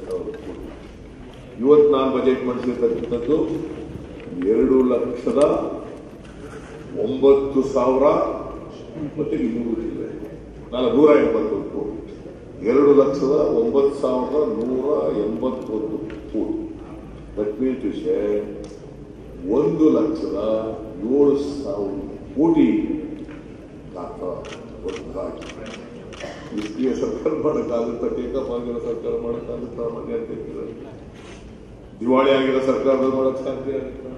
ಸಾವಿರ ಕೋಟಿ ಇವತ್ತು ನಾನು ಬಜೆಟ್ ಮಂಡಿಸಿರ್ತಕ್ಕಂಥದ್ದು ಎರಡು ಲಕ್ಷದ ಒಂಬತ್ತು ಸಾವಿರ ಮತ್ತೆ ಇನ್ನೂರು ಜಿಲ್ಲೆ ನಾಲ್ಕು ನೂರ ಎಂಬತ್ತೊಂದು ಕೋಟಿ ಎರಡು ಲಕ್ಷದ ಒಂಬತ್ತು ಸಾವಿರದ ನೂರ ಎಂಬತ್ತೊಂದು ಕೋಟಿ ದಟ್ ಮೀನ್ಸ್ ಟು ಶೇ ಒಂದು ಲಕ್ಷದ ಏಳು ಸಾವಿರ ಕೋಟಿ ಗಾತ್ರ ಒಟ್ಟಾಗಿ ನಿಷ್ಕ್ರಿಯ ಸರ್ಕಾರ ಮಾಡೋಕ್ಕಾಗುತ್ತಾ ಟೇಕಪ್ ಆಗಿರೋ ಸರ್ಕಾರ ಮಾಡೋಕ್ಕಾಗುತ್ತಾ ಮನೆ ಅಂತ ಹೇಳ್ತಿದ್ದಾರೆ. ದಿವಾಳಿ ಆಗಿರೋ ಸರ್ಕಾರದಲ್ಲಿ ಮಾಡೋಕ್ ಸಾಧ್ಯ ಆಗುತ್ತಾ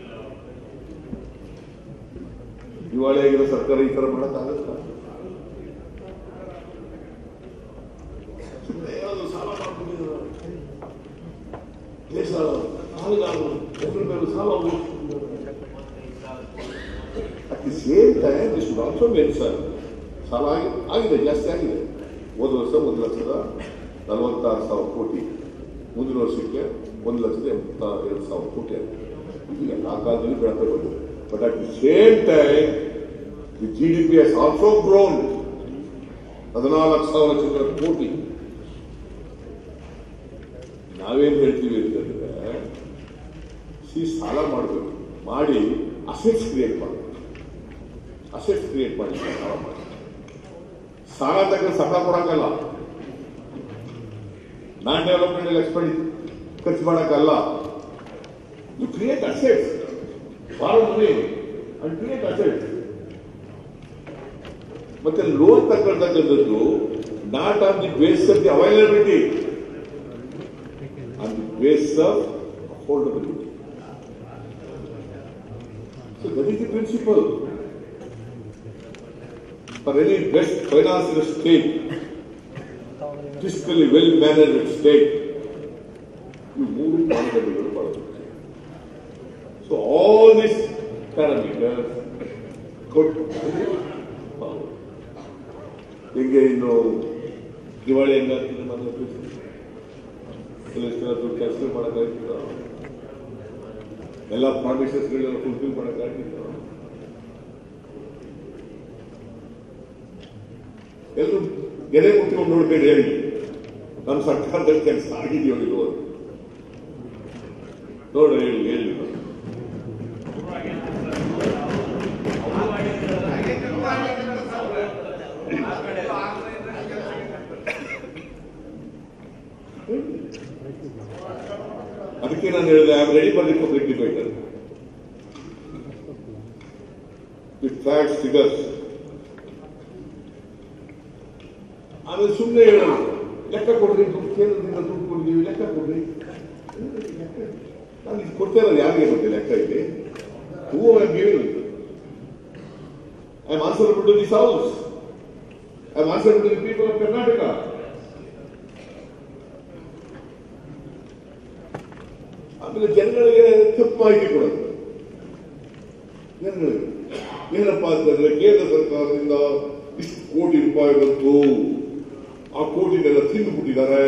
ದಿವಾಳಿ ಆಗಿರೋ ಸರ್ಕಾರ ಈ ತರ ಮಾಡೋಕ್ಕಾಗುತ್ತಾ ಸುಮ್ಮನೆ ಏನಾದ್ರು ಸಾಲ ಮಾಡ್ಕೊಂಡಿದ್ದಾರೆ ದೇಶ ಸಾಲಗಾರರು ಒಬ್ಬರ ಮೇಲೆ ಸಾಲ at the same time this should also men sir ಸಾಲ ಆಗಿ- ಆಗಿದೆ ಜಾಸ್ತಿ ಆಗಿದೆ ಹೋದ ವರ್ಷ ಒಂದು ಲಕ್ಷದ ನಲವತ್ತಾರು ಸಾವಿರ ಕೋಟಿ ಮುಂದಿನ ವರ್ಷಕ್ಕೆ ಒಂದು ಲಕ್ಷದ ಎಂಬತ್ತ ಎರಡು ಸಾವಿರ ಕೋಟಿ ಆಗಿದೆ ಇದು ಎಲ್ಲ ಕಾಲದಲ್ಲಿ ಬೆಳಕ ಬಂದಿದೆ but at the same time the G D P S also grown ಹದಿನಾಲ್ಕು ಸಾವಿರ ಚಿತ್ರ ಕೋಟಿ ನಾವೇನ್ ಹೇಳ್ತೀವಿ ಅಂತಂದ್ರೆ ಸಿ ಸಾಲ ಮಾಡಬೇಕು ಮಾಡಿ ಅಸೆಟ್ಸ್ ಕ್ರಿಯೇಟ್ ಮಾಡಬೇಕು ಅಸೆಟ್ಸ್ ಕ್ರಿಯೇಟ್ ಮಾಡಿ ಸಾಲ ಮಾಡಿ ಸಾಲ ತಕ್ಕ ಸಾಲ ಕೊಡಕ್ಕಲ್ಲ ನಾನ್ ಡೆವಲಪ್ಮೆಂಟ್ ಎಕ್ಸ್ಪೆಂಡ್ ಖರ್ಚು ಮಾಡಕ್ಕಲ್ಲ you create assets borrow money and create assets ಮತ್ತೆ ಲೋನ್ ತಗೊಳ್ತಕ್ಕಂಥದ್ದು not on the base of the availability on the basis of affordability. So that is the principle. For any best financed state, fiscally well managed state, you move it one the middle part of the state. So all these parameters could power. ಹೆಂಗೆ ಇನ್ನು ದಿವಾಳಿ ಹೆಂಗಾಗ್ತದೆ ಮನೆ ಎಷ್ಟು ದುಡ್ಡು ಕೆಲಸ ಮಾಡೋಕ್ಕಾಗ್ತಿಲ್ಲ ಎಲ್ಲ ಪ್ರಾಮಿಸಸ್ಗಳೆಲ್ಲ fulfil ಮಾಡೋಕ್ಕಾಗ್ತಿಲ್ಲ ಎಲ್ಲರೂ ಗೆರೆ ಮುಟ್ಕೊಂಡು ನೋಡ್ಬೇಡಿ ಹೇಳಿ ನಮ್ಮ ಸರ್ಕಾರದಲ್ಲಿ ಕೆಲಸ ಆಗಿದೆಯೋ ಇಲ್ವೋ ಅಂತ. ನೋಡು ಹೇಳಿ ಹೇಳಿ ಅದಕ್ಕೆ ನಾನು ಹೇಳಿದೆ I am ready for the public debate with facts figures ಆಮೇಲೆ ಸುಮ್ಮನೆ ಹೇಳೋದು ಲೆಕ್ಕ ಕೊಡ್ರಿ ದುಡ್ಡು ಕೇಂದ್ರದಿಂದ ದುಡ್ಡು ಕೊಡ್ತೀವಿ ಲೆಕ್ಕ ಕೊಡ್ರಿ ನಾನು ಇದು ಕೊಡ್ತಾ ಇರೋದು ಯಾರಿಗೆ ಗೊತ್ತಿಲ್ಲ ಲೆಕ್ಕ ಇಲ್ಲಿ who I am giving I am answerable to this house I am answerable to the people of Karnataka ಆಮೇಲೆ ಜನಗಳಿಗೆ ತಪ್ಪು ಮಾಹಿತಿ ಕೊಡೋದು ಜನಗಳಿಗೆ ಏನಪ್ಪ ಅಂತಂದ್ರೆ ಕೇಂದ್ರ ಸರ್ಕಾರದಿಂದ ಇಷ್ಟು ಕೋಟಿ ರೂಪಾಯಿ ಬಂತು ಆ ಕೋಟಿನೆಲ್ಲ ತಿಂದುಬಿಟ್ಟಿದ್ದಾರೆ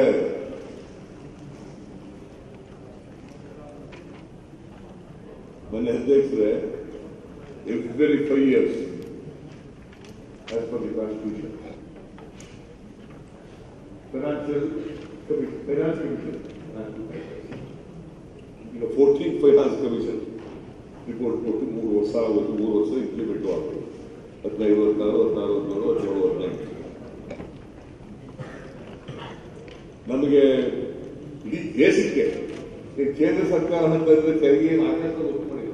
ಮೊನ್ನೆ ಅಧ್ಯಕ್ಷರೇ every five years as per the constitution financial finance commission ಈಗ ಫೋರ್ಟೀನ್ ಫೈನಾನ್ಸ್ ಕಮಿಷನ್ ರಿಪೋರ್ಟ್ ಕೊಟ್ಟು ಮೂರು ವರ್ಷ ಒಂದು ಮೂರು ವರ್ಷ ಇಂಪ್ಲಿಮೆಂಟ್ ಆಗಬೇಕು ಹದಿನೈದು ಹದಿನಾರು ಹದಿನಾರು ಹದಿನೇಳು ಹದಿನೇಳು ಹದಿನೆಂಟು ನಮಗೆ ಇಡೀ ದೇಶಕ್ಕೆ ಈ ಕೇಂದ್ರ ಸರ್ಕಾರ ಅಂತಂದ್ರೆ ತೆರಿಗೆ ಏನು ಆಕಾಶ ಒತ್ತು ಮಾಡಿದ್ರು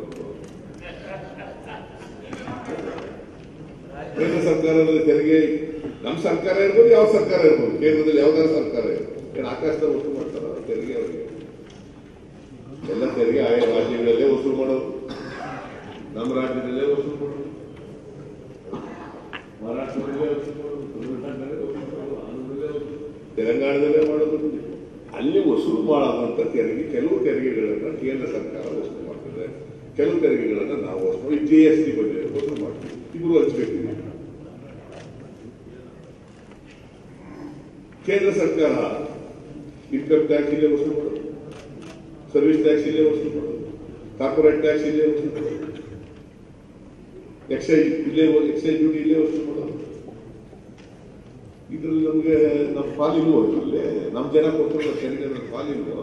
ಕೇಂದ್ರ ಸರ್ಕಾರದ ತೆರಿಗೆ ನಮ್ಮ ಸರ್ಕಾರ ಇರ್ಬೋದು ಯಾವ ಸರ್ಕಾರ ಇರ್ಬೋದು ಕೇಂದ್ರದಲ್ಲಿ ಯಾವ್ದಾದ್ರು ಸರ್ಕಾರ ಇರ್ಬೋದು ಏನು ಆಕಾಶದಲ್ಲಿ ಒತ್ತು ಮಾಡ್ತಾರ ತೆರಿಗೆ ಅವರಿಗೆ ಎಲ್ಲ ತೆರಿಗೆ ಆಯಾ ರಾಜ್ಯಗಳಲ್ಲೇ ವಸೂಲು ಮಾಡೋದು ನಮ್ಮ ರಾಜ್ಯದಲ್ಲೇ ವಸೂಲು ಮಾಡೋದು ಮಹಾರಾಷ್ಟ್ರದಲ್ಲೇ ವಸೂಲು ಮಾಡೋದು ಕರ್ನಾಟಕದಲ್ಲೇ ವಸೂಲು ಮಾಡೋದು ಆಂಧ್ರದಲ್ಲೇ ವಸೂಲು ತೆಲಂಗಾಣದಲ್ಲೇ ಮಾಡೋದು ಅಲ್ಲಿ ವಸೂಲು ಮಾಡೋದಂತ ತೆರಿಗೆ ಕೆಲವು ತೆರಿಗೆಗಳನ್ನ ಕೇಂದ್ರ ಸರ್ಕಾರ ವಸೂಲು ಮಾಡ್ತದೆ ಕೆಲವು ತೆರಿಗೆಗಳನ್ನ ನಾವು ವಸೂಲು ಈ ಜಿ ಎಸ್ ಟಿ ಬಂದಿದೆ ವಸೂಲು ಮಾಡ್ತೀವಿ ಇಬ್ಬರು ಹಂಚ್ಬೇಕಿದೆ ಕೇಂದ್ರ ಸರ್ಕಾರ ಇನ್ಕಮ್ ಟ್ಯಾಕ್ಸ್ ಇಲ್ಲೇ ವಸೂಲು ಮಾಡೋದು ಸರ್ವಿಸ್ ಟ್ಯಾಕ್ಸ್ ಇಲ್ಲೇ ವಸೂಲು ಮಾಡೋದು ಕಾರ್ಪೊರೇಟ್ ಟ್ಯಾಕ್ಸ್ ಇಲ್ಲೇ ವಸೂಲು ಮಾಡೋದು ಎಕ್ಸೈಸ್ ಇಲ್ಲೇ ಎಕ್ಸೈಸ್ ಡ್ಯೂಟಿ ಇಲ್ಲೇ ವಸೂಲು ಮಾಡೋದು ಇದ್ರಲ್ಲಿ ನಮಗೆ ನಮ್ಮ ಪಾಲಿಲ್ವೋ ಇದರಲ್ಲಿ ನಮ್ಮ ಜನ ಕೊಟ್ಟಿರೋ ತೆರಿಗೆ ನಮ್ಮ ಪಾಲಿಲ್ವೋ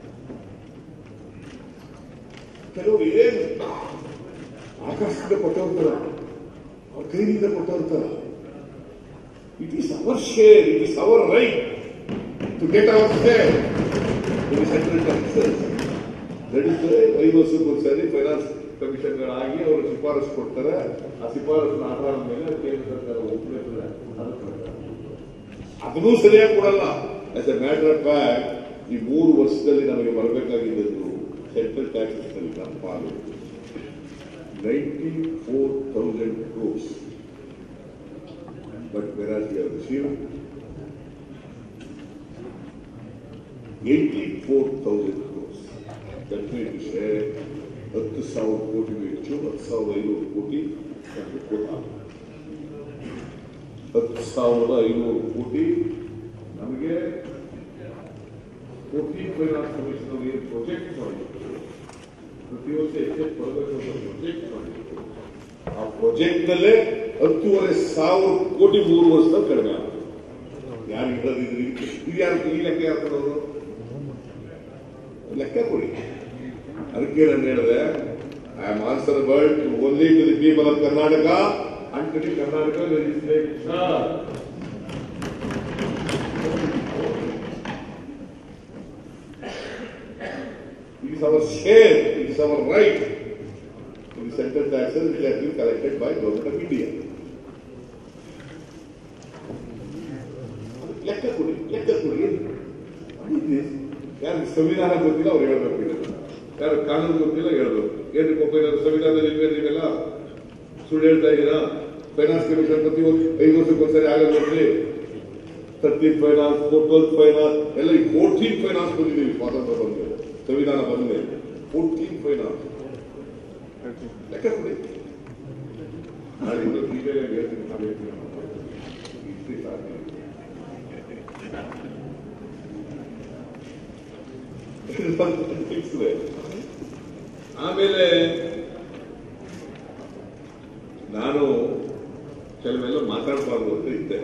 ಕೆಲವರು ಏನು ಆಕಾಶದಿಂದ ಕೊಟ್ಟವ್ರ ಅವ್ರ ಕೈಯಿಂದ ಕೊಟ್ಟವ್ರ it is our share it is our right to get our share in central taxes that is ಐದು ವರ್ಷಕ್ಕೆ ಒಂದ್ಸರಿ ಫೈನಾನ್ಸ್ ಕಮಿಷನ್ಗಳಾಗಿ ಅವರು ಶಿಫಾರಸು ಕೊಡ್ತಾರೆ ಆ ಶಿಫಾರಸಿನ ಆಧಾರದ ಮೇಲೆ ಕೇಂದ್ರ ಸರ್ಕಾರ ಒಪ್ಪಿಗೆ ಅದನ್ನೂ ಸರಿಯಾಗಿ ಕೊಡಲ್ಲ as a matter of fact ಈ ಮೂರು ವರ್ಷದಲ್ಲಿ ನಮಗೆ ಬರಬೇಕಾಗಿದ್ದು ಸೆಂಟ್ರಲ್ ಟ್ಯಾಕ್ಸಸ್ ನಲ್ಲಿ ನಮ್ಮ ಪಾಲು ninety four thousand crores but whereas you receive eighty four thousand crores definite share ಹತ್ತು ಸಾವಿರ ಕೋಟಿ ಹೆಚ್ಚು ಹತ್ತು ಸಾವಿರದ ಐನೂರು ಕೋಟಿ ನಮಗೆ ಕೊಟ್ಟ ಹತ್ತು ಸಾವಿರದ ಐನೂರು ಕೋಟಿ ನಮಗೆ ಕೋಟಿ ಫೈನಾನ್ಸ್ ಕಮಿಷನ್ ಅವರು ಏನು ಪ್ರೊಜೆಕ್ಟ್ ಮಾಡಿದ್ರು ಪ್ರತಿ ವರ್ಷ ಎಷ್ಟೆಷ್ಟು ಬರಬೇಕು ಅಂತ ಪ್ರೊಜೆಕ್ಟ್ ಮಾಡಿದ್ರು ಆ ಪ್ರೊಜೆಕ್ಟ್ ನಲ್ಲೇ ಹತ್ತೂವರೆ ಸಾವಿರ ಕೋಟಿ ಮೂರು ವರ್ಷದಲ್ಲಿ ಕಡಿಮೆ ಆಗುತ್ತೆ ಯಾರು ಇಡದಿದ್ರಿ ಇದು ಯಾರು ಈ ಲೆಕ್ಕ ಯಾರು ಕೊಡೋರು ಲೆಕ್ಕ ಕೊಡಿ ಅದಕ್ಕೆ ನಾನು ಹೇಳಿದೆ I am answerable only to the people of Karnataka and to the Karnataka legislature It is our share, it is our right in the central taxes which have been collected by government of India. ಲೆಕ್ಕ ಕೊಡಿ ಲೆಕ್ಕ ಕೊಡಿ ಅದಿದೆ. ಯಾರು ಸಂವಿಧಾನ ಗೊತ್ತಿಲ್ಲ ಅವ್ರು ಹೇಳ್ಬೇಕು ಇದನ್ನ. ಯಾರು ಕಾನೂನು ಗೊತ್ತಿಲ್ಲ ಹೇಳ್ಬೇಕು ಏನ್ರಿ ಪಾಪ ಏನಾದ್ರು ಸಂವಿಧಾನದಲ್ಲಿ ಇಲ್ವೇ ನೀವೆಲ್ಲ ಸುಳ್ಳು ಹೇಳ್ತಾ ಇದ್ದೀರಾ ಫೈನಾನ್ಸ್ ಕಮಿಷನ್ ಪ್ರತಿ ಒಂದು ಐದು ವರ್ಷಕ್ಕೆ ಒಂದ್ಸರಿ ಆಗಲ್ಲ ನೋಡ್ರಿ ತರ್ಟೀನ್ ಫೈನಾನ್ಸ್ ಟ್ವೆಲ್ತ್ ಫೈನಾನ್ಸ್ ಎಲ್ಲ ಈ ಫೋರ್ಟೀನ್ ಫೈನಾನ್ಸ್ ಬಂದಿದ್ದೀವಿ ಸ್ವಾತಂತ್ರ್ಯ ಬಂದು ಸಂವಿಧಾನ ಬಂದ ಫೋರ್ಟೀನ್ ಫೈನಾನ್ಸ್ ಲೆಕ್ಕ ಕೊಡಿ ನಾಳೆ ಇನ್ನೊಂದು ಡೀಟೇಲ್ ಆಗಿ ಹೇಳ್ತೀನಿ ನಾಳೆ ಹೇಳ್ತೀನಿ. ಇಷ್ಟೇ ಸಾಕು ಫಿಕ್ಸ್ ಆಮೇಲೆ ನಾನು ಕೆಲವೆಲ್ಲ ಮಾತಾಡಬಾರ್ದು ಅಂತ ಇದ್ದೆ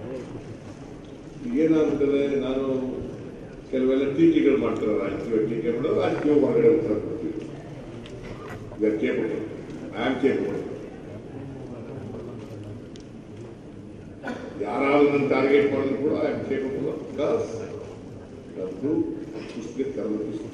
ಏನಾಗ್ತದೆ ನಾನು ಕೆಲವೆಲ್ಲ ಟೀಕೆಗಳು ಮಾಡ್ತಾರೆ ರಾಜಕೀಯ ಟೀಕೆ ಮಾಡೋದು ರಾಜಕೀಯ ಹೊರಗಡೆ ಉತ್ತರ ಕೊಡ್ತೀವಿ ಇದಕ್ಕೆ ಕೇಬಲ್ ಐ ಆಮ್ ಕೇಬಲ್ ಯಾರಾದ್ರೂ ನನ್ನ ಟಾರ್ಗೆಟ್ ಮಾಡಿದ್ರು ಕೂಡ ಐ ಆಮ್ ಕೇಬಲ್ ಬಿಕಾಸ್ ಅದು ಪುಸ್ತಕ ಕರೆದ ಪುಸ್ತಕ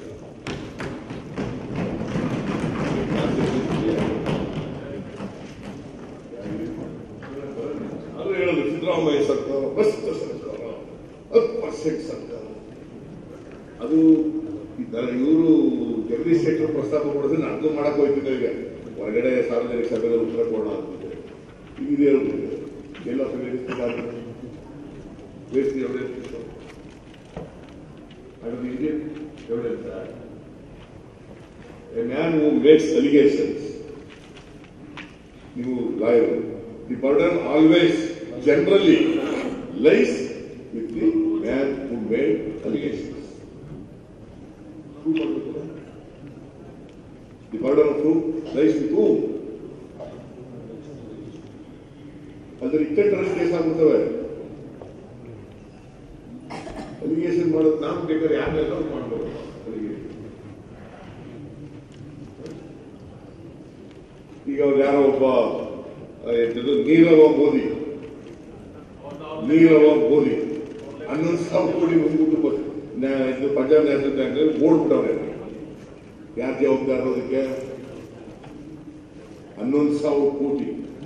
ಅದು ಹೇಳೋದು ಸಿದ್ದರಾಮಯ್ಯ ಸರ್ಕಾರ ಭ್ರಷ್ಟ ಸರ್ಕಾರ ಹತ್ತು ಪರ್ಸೆಂಟ್ ಸರ್ಕಾರ ಅದು ಇವರು ಜಗದೀಶ್ ಶೆಟ್ಟರ್ ಪ್ರಸ್ತಾಪ ಮಾಡಿದ್ರೆ ನನಗೂ ಮಾಡಕ್ ಹೋಯ್ತಿದ್ದೆ ಈಗ ಹೊರಗಡೆ ಸಾರ್ವಜನಿಕ ಸಭೆಯಲ್ಲಿ ಉತ್ತರ ಕೊಡೋಣ ಅಂತಿದ್ದೆ ಇದು ಹೇಳ್ಬಿಟ್ಟಿದೆ ಎಲ್ಲ waste evidence out of the Indian Evidence Act. A man who makes allegations, you liar, the burden always generally lies with the man who made allegations. Who ಮಾಡ್ಬೇಕು? The burden of proof lies with whom? ಅದ್ರ ಇಕ್ಕಟ್ಟರಲ್ಲಿ case ಆಗ್ಬಿಡ್ತವೆ allegation ಮಾಡೋದು ನಾವು ಬೇಕಾದ್ರೆ ಯಾರೆಲ್ಲ ಮಾಡ್ಬೋದು allegation. ಈಗ ಅವ್ರು ಯಾರೋ ಒಬ್ಬ ಆ, ಎಂತದು ನೀರವ ಮೋದಿ ನೀರವ ಮೋದಿ ಹನ್ನೊಂದು ಸಾವಿರ ಕೋಟಿ ಹೋಗ್ಬಿಟ್ಟು ಬ- ನ್ಯಾ- ಇದು ಪಂಜಾಬ್ ನ್ಯಾಷನಲ್ ಬ್ಯಾಂಕ್ ಓಡ್ಬಿಟ್ಟವ್ರೆ ಯಾರು ಜವಾಬ್ದಾರ ಅದಕ್ಕೆ ಹನ್ನೊಂದು ಸಾವಿರ ಕೋಟಿ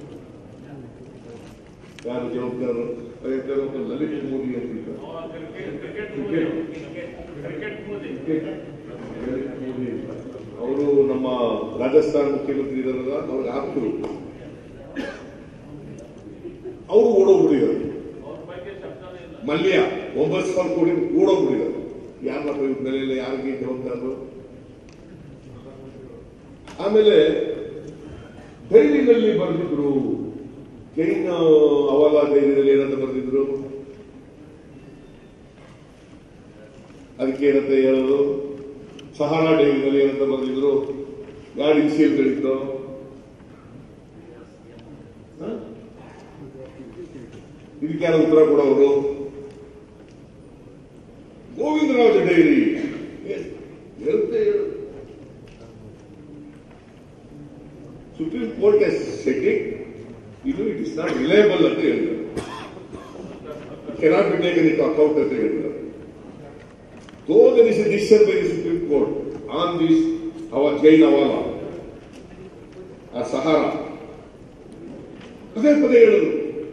ಯಾರು ಜವಾಬ್ದಾರರು ಅದಕ್ಕೆ ಒಬ್ಬ ಲಲಿತ್ ಮೋದಿ ಅಂತ ಇದ್ದಾರೆ. ಅವರು ನಮ್ಮ ರಾಜಸ್ಥಾನ ಮುಖ್ಯಮಂತ್ರಿ ಇದಾರಲ್ಲ ಅವ್ರಿಗೆ ಆಪ್ತರು ಅವರು ಓಡೋಗ್ಬಿಟ್ಟಿದ್ದಾರೆ ಮಲ್ಯ ಒಂಬತ್ತು ಸಾವಿರ ಕೋಟಿ ಓಡೋಗ್ಬಿಟ್ಟಿದ್ದಾರೆ ಯಾರಪ್ಪ ಇವ್ರ ಮೇಲೆ ಯಾರಿಗೆ ಜವಾಬ್ದಾರರು ಆಮೇಲೆ ಡೈರಿನಲ್ಲಿ ಬರೆದಿದ್ರು ಜೈನ್ ಅವಲ ಡೈರಿನಲ್ಲಿ ಏನಂತ ಬರೆದಿದ್ರು ಅದಕ್ಕೆ ಏನಂತ ಹೇಳೋದು ಸಹಾರಾ ಡೈರಿನಲ್ಲಿ ಏನಂತ ಬರೆದಿದ್ರು ಗಾಡಿ ಇದಕ್ಕಾರ ಉತ್ತರ ಕೊಡೋರು ಗೋವಿಂದರಾಜ ಡೈರಿ ಹೇಳುತ್ತೆ ಹೇಳು Supreme Court has said it ಇದು ಇಟ್ ಇಸ್ ನಾಟ್ ರಿಲಯಬಲ್ ಅಂತ ಹೇಳಿದ್ದಾರೆ cannot be taken into account ಅಂತ ಹೇಳಿದ್ದಾರೆ though there is a decision by the Supreme Court on this ಅವರ್ ಜೈನ್ ಅವಾಲ ಆ ಸಹಾರ ಪದೇ ಪದೇ ಹೇಳೋದು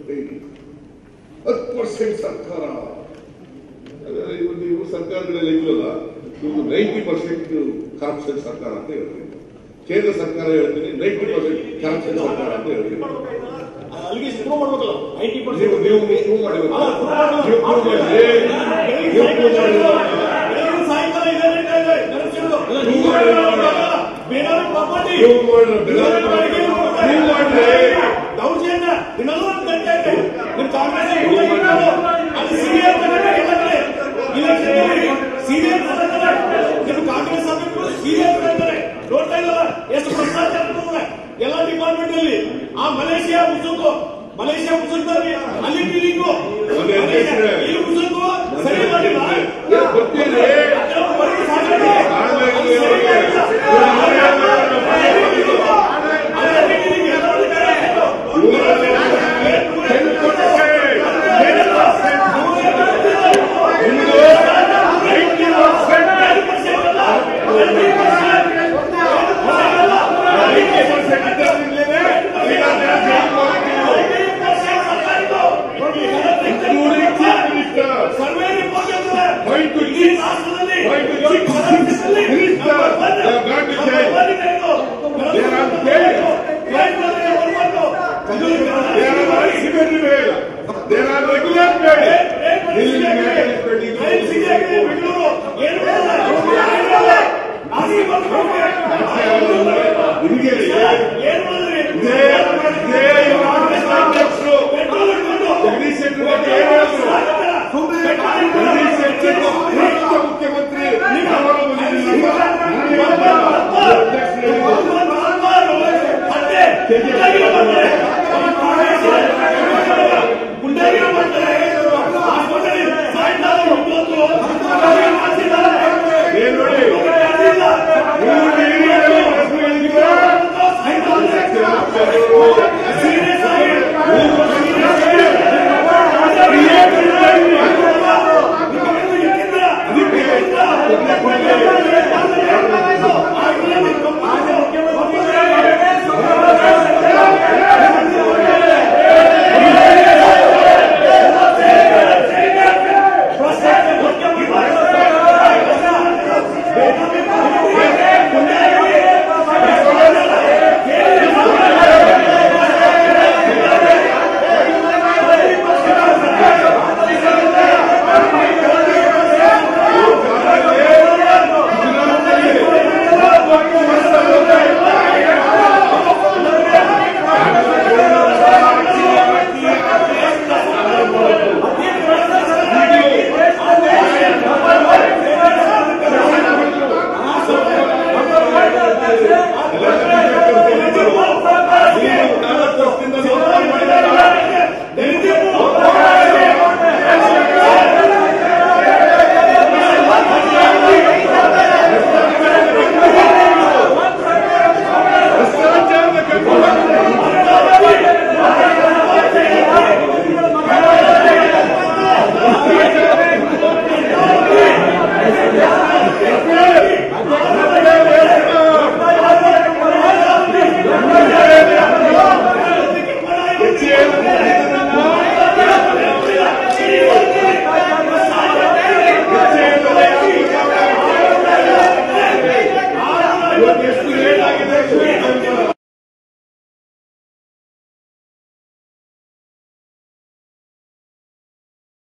ಹತ್ತು ಪರ್ಸೆಂಟ್ ಸರ್ಕಾರ ಅದೇ ಇವತ್ತು ಇವು ಸರ್ಕಾರಗಳೆಲ್ಲ ಇಲ್ಲಲ್ಲ ಇವ್ರು ನೈಂಟಿ ಪರ್ಸೆಂಟ್ ಕರಪ್ಷನ್ ಸರ್ಕಾರ ಅಂತ ಹೇಳ್ತೀನಿ ಕೇಂದ್ರ ಸರ್ಕಾರ ಹೇಳ್ತೀನಿ ನೈಂಟಿ ಪರ್ಸೆಂಟ್ ಕರಪ್ಷನ್ ಸರ್ಕಾರ ಅಂತ ಹೇಳ್ತೀನಿ ಅಲ್ಲಿಗೆ ಪ್ರೂವ್ ಮಾಡ್ಬೇಕಲ್ಲ ಐಟಿ ನೀವು ನೀವು ಪ್ರೂವ್ ಮಾಡಬೇಕು ನೀವು ಪ್ರೂವ್ ಮಾಡಿ ನೀವು ಪ್ರೂವ್ ಮಾಡಿ ಸಾಯಂಕಾಲ ಇದೇ ನಡೀತಾ ಇದೆ ನಡೆಸಿರೋದು ನೀವು ಮಾಡಿಲ್ಲ. ಬೇರೆಯವ್ರ ಪ್ರಾಪರ್ಟಿ ನೀವು ಮಾಡಿಲ್ಲ. ಬೇರೆಯವ್ರ property. ನೀವು ಮಾಡಿಲ್ಲ. ದೌರ್ಜನ್ಯ ದಿನಲ್ಲೂ ಒಂದು ಗಂಟೆ ಐತೆ ನಿಮ್ ಕಾಂಗ್ರೆಸ್ ಅದು ಸಿಬಿಐ ತಗೊಂಡೆ ಎಲ್ಲ ಕಡೆ ಇಲೆಕ್ಷನ್ ಸಿಬಿಐ ತಗೊಂಡ್ರೆ ನಿಮ್ ಕಾಂಗ್ರೆಸ್ ಆಗಬೇಕು ಸಿಬಿಐ ತಗೊಂಡ್ರೆ ನೋಡ್ತಾ ಇಲ್ಲಲ್ಲ ಎಷ್ಟು ಭ್ರಷ್ಟಾಚಾರ ಆಗ್ತದೆ ಎಲ್ಲ ಡಿಪಾರ್ಟ್ಮೆಂಟ್ ಅಲ್ಲಿ ಆ ಮಲೇಷಿಯಾ ಮುಸುಕು ಮಲೇಷಿಯಾ ಮುಸುಕ್ದಲ್ಲಿ ಅಲ್ಲಿ ಡೀಲಿಂಗು ಒಂದೇ ಪ್ರಶ್ನೆ. ಈ ಮುಸುಕು ಸರಿ ಮಾಡಿಲ್ಲ ಏ, ಗೊತ್ತಿದೆ. ಕೆಲವು ಬರೀ ಸಾಕಾಗಿದೆ. ಆನ್ಲೈನ್ ಅದು ಸರಿ ಮಾಡಿಲ್ಲ. ಅದೇ ಡೀಲಿಂಗ್ ಎಲ್ಲರೂ ಬೇರೆ ಆಯ್ತು. ಸರ್ವೆ ರಿಪೋರ್ಟ್ ಹೇಳ್ತದೆ. Why to ಇಡೀ ರಾಷ್ಟ್ರದಲ್ಲಿ Why to ಚಿಕ್ಕ ರಾಷ್ಟ್ರದಲ್ಲಿ Minister, ನಂಬರ್ ಒನ್